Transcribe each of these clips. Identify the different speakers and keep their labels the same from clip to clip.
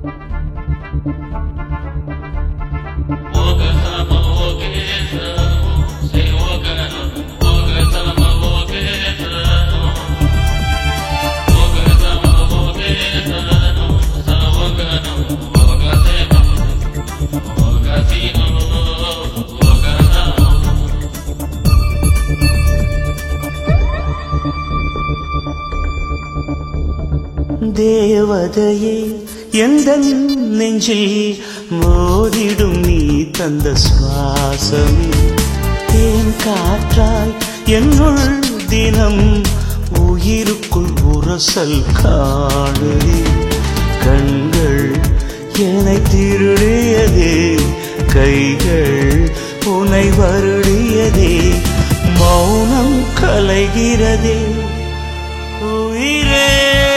Speaker 1: தேவதையே எந்த நெஞ்சில் மோதிடும் நீ தந்த சுவாசமே தேன் காற்றாய் என்னுள் தினம் உயிருக்குள் உரசல் காணுதே கண்கள் என்னை திருடியதே கைகள் உனை வருடியதே மௌனம் கலைகிறதே உயிரே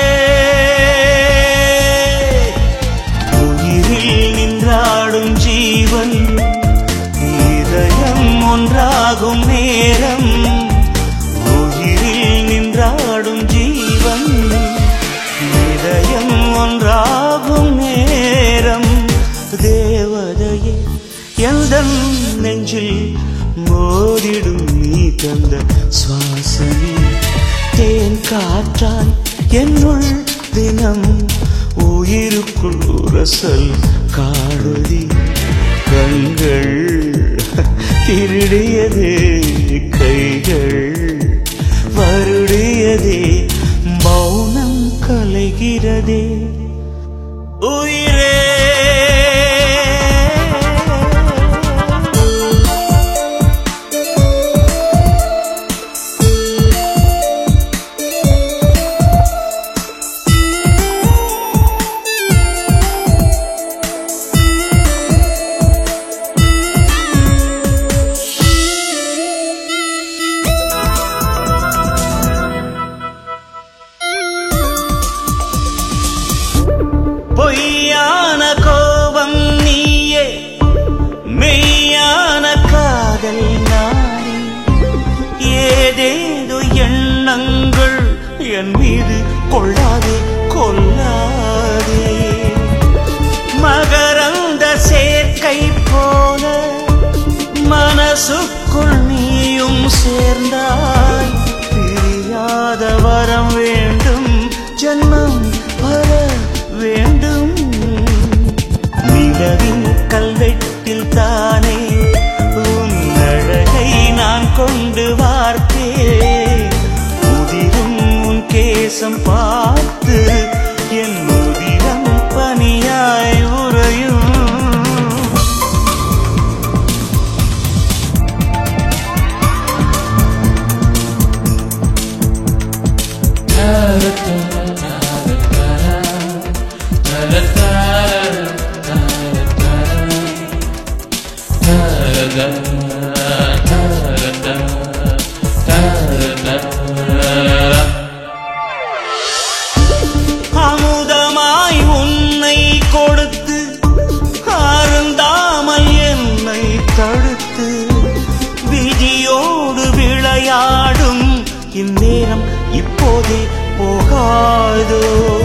Speaker 1: உயிரில் நின்றாடும் ஜீவன் இதயம் ஒன்றாகும் நேரம் உயிரில் நின்றாடும் ஜீவன் இதயம் ஒன்றாகும் நேரம் தேவதையே எந்த நெஞ்சில் மோதிடும் நீ தந்த சுவாசமே தேன் காற்றாய் என்னுள் தினம் உயிருக்குள் உரசல் காடுதி கண்கள் திருடியதே கைகள் வருடியதே மௌனம் கலைகிறதே உயிரே பொய்யான கோபம் நீயே மெய்யான காதல் நானே ஏதேதோ எண்ணங்கள் என் மீது கொள்ளாதே கொல்லாதே மகரந்த சேர்க்கை போல மனசுக்குள் நீயும் சேர்ந்தாய் பிரியாத வரம் வேண்டும் ஜன்மம் வர வேண்டும் நிலவின் கல்வெட்டில் தானே உன் அழகை நான் கொண்டு வார்த்தேன் உதிரும் உன் கேசம் பார்த்து என் உதிரம் பனியாய் உறையும் அமுதமாய் உன்னை கொடுத்து அருந்தாமல் என்னை தடுத்து விதியோடு விளையாடும் இந்நேரம் இப்போதே போகாதோ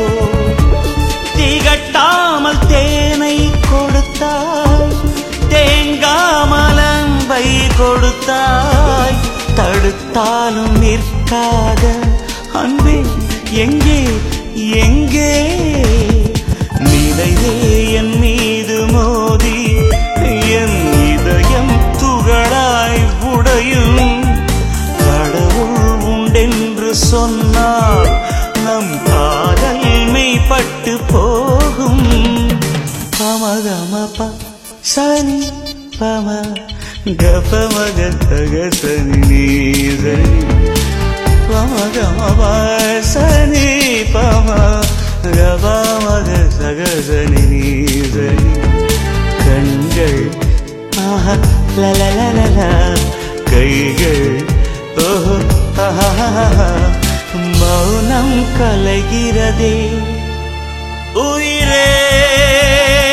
Speaker 1: திகட்டாமல் தேனை கொடுத்தாய் தேங்காமல் அன்பை கொடுத்தாய் தடுத்தாலும் நிற்காத அன்பே எங்கே எங்கே நிலைவே என் மீது மோதி என் இதயம் துகளாய் உடையும் கடவுள் உண்டென்று சொன்னால் நம் காதல் மெய்ப்பட்டு போகும் பமகமப சனி பம கபமக தக சனி நீசனி பமகமப சனி பம கபமக சகசனி நீசனி கண்கள் ஆஹா லலலலல கைகள் ஓஹோ ஆஹா மௌனம் கலைகிறதே உயிரே